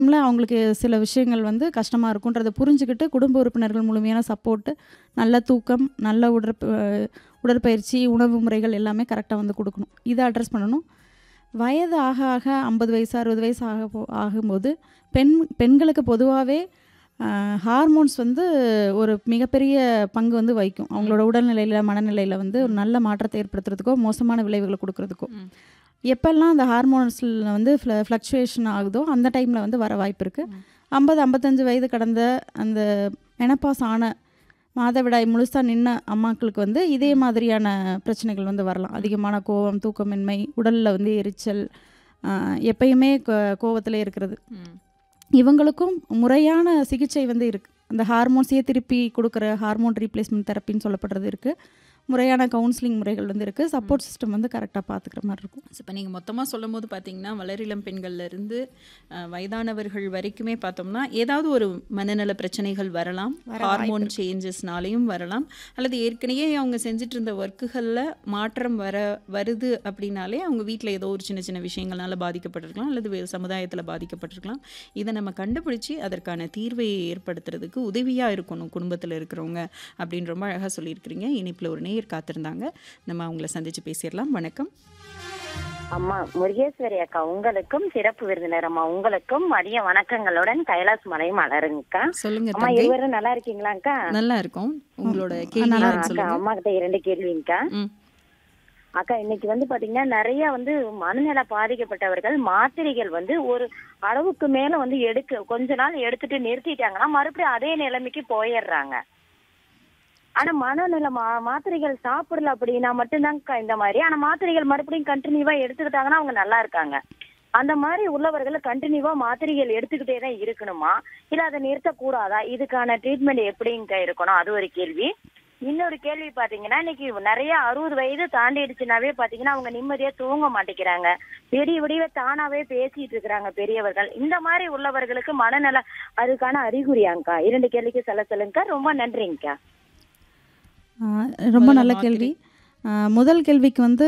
டைம்ல அவங்களுக்கு சில விஷயங்கள் வந்து கஷ்டமா இருக்குன்றத புரிஞ்சுக்கிட்டு, குடும்ப உறுப்பினர்கள் முழுமையான சப்போர்ட்டு, நல்ல தூக்கம், நல்ல உடற்ப உடற்பயிற்சி, உணவு முறைகள் எல்லாமே கரெக்ட்டா வந்து குடுக்கணும். இத அட்ரஸ் பண்ணணும். வயது ஆக ஆக 50 வயசு, 60 வயசு ஆக போ ஆகும்போது, பெண் பெண்களுக்கு பொதுவாவே அ ஹார்மோன்ஸ் வந்து ஒரு மிகப்பெரிய பங்கு வந்து வகிக்கும். அவங்களோட உடல்நிலையில, மனநிலையில வந்து ஒரு நல்ல மாற்றத்தை ஏற்படுத்துறதுக்கோ, மோசமான விளைவுகள குடுக்குறதுக்கோ. ம். எப்பல்லாம் அந்த ஹார்மோன்ஸ்ல வந்து ஃப்ள ஃப்ளக்சுவேஷன் ஆகுதோ, அந்த டைம்ல வந்து வர வாய்ப்பு இருக்கு. ம். 50, 55 வயது கடந்த அந்த மெனோபாஸ் ஆன மாதவிடாய் முழுசா நின்ன அம்மாக்களுக்கு வந்து இதே ம். மாதிரியான பிரச்சனைகள் வந்து வரலாம். ம். அதிகமான கோவம், தூக்கமின்மை, உடல்ல வந்து எரிச்சல், அ எப்பயுமே கோ கோவத்திலே இருக்கிறது. ம். இவங்களுக்கும் முறையான சிகிச்சை வந்து இருக்கு. அந்த ஹார்மோன்ஸையே திருப்பி குடுக்குற ஹார்மோன் ரீப்ளேஸ்மென்ட் தெரப்பின்னு சொல்லப்படுறது இருக்கு. முறையான கவுன்சிலிங் முறைகள் வந்து இருக்கு. ம். சப்போர்ட் சிஸ்டம் வந்து கரெக்ட்டா பார்த்துக்கிற மாரி இருக்கும். இப்ப நீங்க மொத்தமா சொல்லும்போது பார்த்தீங்கன்னா, வளரிளம் பெண்கள்ல இருந்து அ வயதானவர்கள் வரைக்குமே பார்த்தோம்னா, ஏதாவது ஒரு மனநல பிரச்சனைகள் வரலாம். வர வாய்ப்பு ஹார்மோன் இருக்கு. சேஞ்சஸ்னாலயும் வரலாம். அல்லது ஏற்கனவே அவங்க செஞ்சுட்டு இருந்த ஒர்க்குகள்ல மாற்றம் வர வருது அப்படின்னாலே, அவங்க வீட்ல ஏதோ ஒரு சின்ன சின்ன விஷயங்கள்னால பாதிக்கப்பட்டிருக்கலாம். அல்லது வே சமுதாயத்தில பாதிக்கப்பட்டிருக்கலாம். இத நம்ம கண்டுபிடிச்சு அதற்கான தீர்வை ஏற்படுத்துறதுக்கு உதவியா இருக்கணும் குடும்பத்தில இருக்கிறவங்க அப்படின்னு ரொம்ப அழகா சொல்லியிருக்கிறீங்க. இணைப்பில ஒரு நேயர் காத்திருந்தாங்க. நம்ம அவங்கள சந்திச்சு பேசிறலாம். வணக்கம். அம்மா முருகேஸ்வரி அக்கா உங்களுக்கும், சிறப்பு விருந்தினர் அம்மா உங்களுக்கும் மதிய வணக்கங்களுடன் கைலாஸ் மலை மலருங்கக்கா. சொல்லுங்க அம்மா தங்கை. இருவரும் நல்லா இருக்கீங்களாக்கா? நல்லா இருக்கோம். உங்களோட அ கேள்வி நல்லா ஆ, என்னன்னு அக்கா சொல்லுங்க. அம்மா கிட்ட 2 கேள்விங்கக்கா. ம். அக்கா இன்னைக்கு வந்து பாத்தீங்கன்னா, நெறைய வந்து மனநல பாதிக்கப்பட்டவர்கள் மாத்திரைகள் வந்து ஒரு அளவுக்கு மேல வந்து எடுக்க கொஞ்ச நாள் எடுத்துட்டு நிறுத்திட்டாங்கன்னா, மறுபடியும் அதே நிலைமைக்கு போயிர்றாங்க. ஆனா மனநல மா மாத்திரைகள் சாப்பிடல அப்படின்னா மட்டும்தான்க்கா இந்த மாரி. ஆனா மாத்திரைகள் மறுபடியும் கன்டினியூவா எடுத்துக்கிட்டாங்கன்னா அவங்க நல்லா இருக்காங்க. அந்த மாரி உள்ளவர்கள் கன்டினியூவா மாத்திரைகள் எடுத்துக்கிட்டே தான் இருக்கணுமா? இல்ல அத நிறுத்தக்கூடாதா? இதுக்கான ட்ரீட்மெண்ட் எப்படிங்கக்கா இருக்கணும்? அது ஒரு கேள்வி. இன்னொரு கேள்வி பாத்தீங்கன்னா, இன்னைக்கு நெறைய 60 வயது தாண்டிடுச்சுனாவே பாத்தீங்கன்னா, அவங்க நிம்மதியா தூங்க மாட்டேங்கிறாங்க. விடிய விடிய தானாவே பேசிட்டு இருக்கிறாங்க பெரியவர்கள். இந்த மாரி உள்ளவர்களுக்கு மனநல அதுக்கான அறிகுறியாங்க்கா? 2 கேள்விக்கு சொல்ல சொல்லுங்கக்கா. ரொம்ப நன்றிங்கக்கா. ஆ ரொம்ப முதல்ல நல்ல மாத்திரை. கேள்வி. அ முதல் கேள்விக்கு வந்து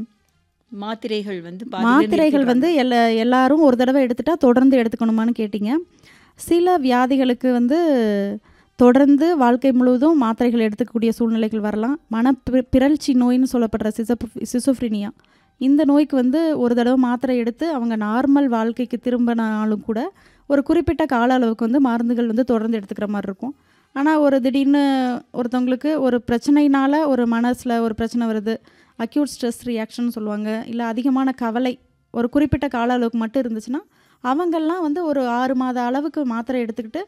மாத்திரைகள் வந்து பாதியில மாத்திரைகள் நிறுத்திடுறாங்க. வந்து எல்லா எல்லாரும் ஒரு தடவ எடுத்துட்டா தொடர்ந்து எடுத்துக்கணுமான்னு கேட்டீங்க. சில வியாதிகளுக்கு வந்து தொடர்ந்து வாழ்க்கை முழுவதும் மாத்திரைகள் எடுத்துக்கக்கூடிய சூழ்நிலைகள் வரலாம். மன பி பிறழ்ச்சி நோய்ன்னு சொல்லப்படுற சிசப் சிசோஃப்ரினியா. இந்த நோய்க்கு வந்து ஒரு தடவ மாத்திரை எடுத்து அவங்க நார்மல் வாழ்க்கைக்கு திரும்பினாலும் கூட, ஒரு குறிப்பிட்ட கால அளவுக்கு வந்து மருந்துகள் வந்து தொடர்ந்து எடுத்துக்கிற மாரி இருக்கும். ஆனா ஒரு திடீர்னு ஒருத்தவங்களுக்கு ஒரு பிரச்சனையினால ஒரு மனசுல ஒரு பிரச்சனை வருது. அக்யூட் ஸ்ட்ரெஸ் ரியாக்ஷன் சொல்லுவாங்க. இல்ல அதிகமான கவலை ஒரு குறிப்பிட்ட கால அளவுக்கு மட்டும் இருந்துச்சுன்னா, அவங்கலாம் வந்து ஒரு 6 மாத அளவுக்கு மாத்திரை எடுத்துக்கிட்டு,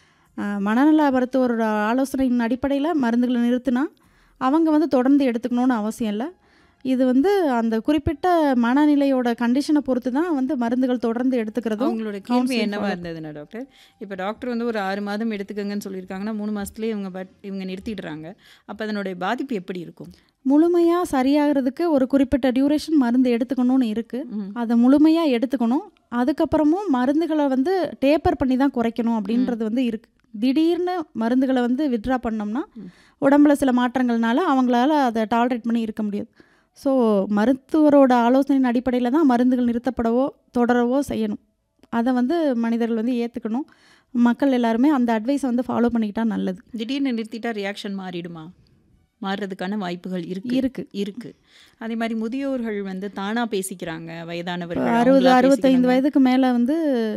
அ மனநல மருத்துவரோட ஆலோசனையின் அடிப்படையில மருந்துகள நிறுத்துனா, அவங்க வந்து தொடர்ந்து எடுத்துக்கணும்னு அவசியம் இல்ல. இது வந்து அந்த குறிப்பிட்ட மனநிலையோட கண்டிஷன பொறுத்து தான் வந்து மருந்துகள் தொடர்ந்து எடுத்துக்கிறதும், அவங்களோட கேள்வி கவுன்சிலிங் என்னவா ஃபாலோ இருந்ததுன்னா டாக்டர், இப்ப டாக்டர் வந்து ஒரு 6 மாதம் எடுத்துக்கங்கன்னு சொல்லியிருக்காங்கன்னா, 3 மாசத்துலயே இவங்க பட் இவங்க நிறுத்திடுறாங்க. அப்ப அதனுடைய பாதிப்பு எப்படி இருக்கும்? முழுமையா சரியாகறதுக்கு ஒரு குறிப்பிட்ட டியூரேஷன் மருந்து எடுத்துக்கணும்னு இருக்கு. ம். அத முழுமையா எடுத்துக்கணும். அதுக்கப்புறமும் மருந்துகள வந்து டேப்பர் பண்ணி தான் குறைக்கணும் ம். அப்படின்றது வந்து இருக்கு. திடீர்னு மருந்துகள வந்து வித்ட்ரா பண்ணோம்னா, ம். உடம்புல சில மாற்றங்கள்னால அவங்களால அத டாலரேட் பண்ணி இருக்க முடியாது. ஸோ மருத்துவரோட ஆலோசனையின் அடிப்படையில தான் மருந்துகள் நிறுத்தப்படவோ, தொடரவோ செய்யணும். அத வந்து மனிதர்கள் வந்து ஏத்துக்கணும். மக்கள் எல்லாருமே அந்த அட்வைஸ வந்து ஃபாலோ பண்ணிக்கிட்டா நல்லது. திடீர்னு நிறுத்திட்டா ரியாக்ஷன் மாறிடுமா? மாறுறதுக்கான வாய்ப்புகள் இருக்கு. இருக்கு. இருக்கு. அதே மாரி முதியோர்கள் வந்து தானா பேசிக்கிறாங்க. இப்ப வயதானவர்கள் 60, அவங்களா 65 பேசிக்கிறாங்க. வயதுக்கு மேல வந்து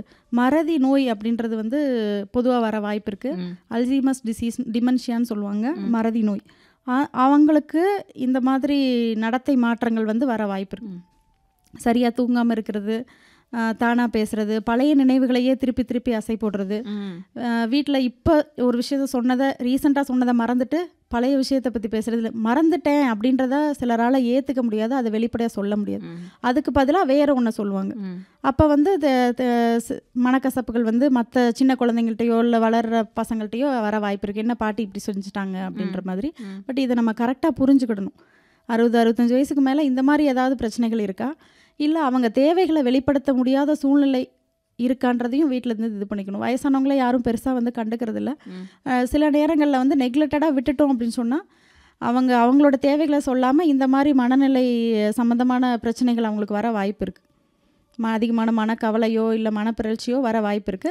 மறதி நோய் அப்படின்றது வந்து பொதுவா வர வாய்ப்பு இருக்கு. ம். அல்சீமர்ஸ் டிசீஸ் டிமென்ஷியான்னு சொல்லுவாங்க. ம். மறதி நோய். அ அவங்களுக்கு இந்த மாதிரி நடத்தை மாற்றங்கள் வந்து வர வாய்ப்பு இருக்கு. ம். சரியா தூங்காம இருக்கிறது, அ தானா பேசுறது, பழைய நினைவுகளையே திருப்பி திருப்பி அசை போடுறது. ம். அ வீட்ல இப்ப ஒரு விஷயத்த சொன்னத ரீசென்ட்டா சொன்னத மறந்துட்டு, பழைய விஷயத்த பத்தி பேசுறது. இல்ல மறந்துட்டேன் அப்படின்றத சிலரால ஏத்துக்க முடியாது. அத வெளிப்படையா சொல்ல முடியாது. ம். அதுக்கு பதிலா வேற ஒண்ண சொல்லுவாங்க. ம். அப்ப வந்து த த ஸ் மனக்கசப்புகள் வந்து மத்த சின்ன குழந்தைங்கள்ட்டயோ, இல்ல வளர்ற பசங்கள்ட்டயோ வர வாய்ப்பு இருக்கு. என்ன பாட்டி இப்படி செஞ்சுட்டாங்க அப்படின்ற ம். மாதிரி. ம். பட் இத நம்ம கரெக்ட்டா புரிஞ்சுக்கிடணும். 60, 65 வயசுக்கு மேல இந்த மாரி ஏதாவது பிரச்சனைகள் இருக்கா? இல்ல அவங்க தேவைகள வெளிப்படுத்த முடியாத சூழ்நிலை இருக்கான்றதையும் வீட்ல இருந்து இது பண்ணிக்கணும். வயசானவங்கள யாரும் பெருசா வந்து கண்டுக்கிறதில்ல. ம். அ சில நேரங்கள்ல வந்து நெக்லெக்டடா விட்டுட்டோம் அப்படின்னு சொன்னா, அவங்க அவங்களோட தேவைகள சொல்லாம இந்த மாரி மனநிலை சம்மந்தமான பிரச்சனைகள் அவங்களுக்கு வர வாய்ப்பு இருக்கு. ம அதிகமான மனக்கவலையோ, இல்ல மனப்பிறழ்ச்சியோ வர வாய்ப்பு இருக்கு.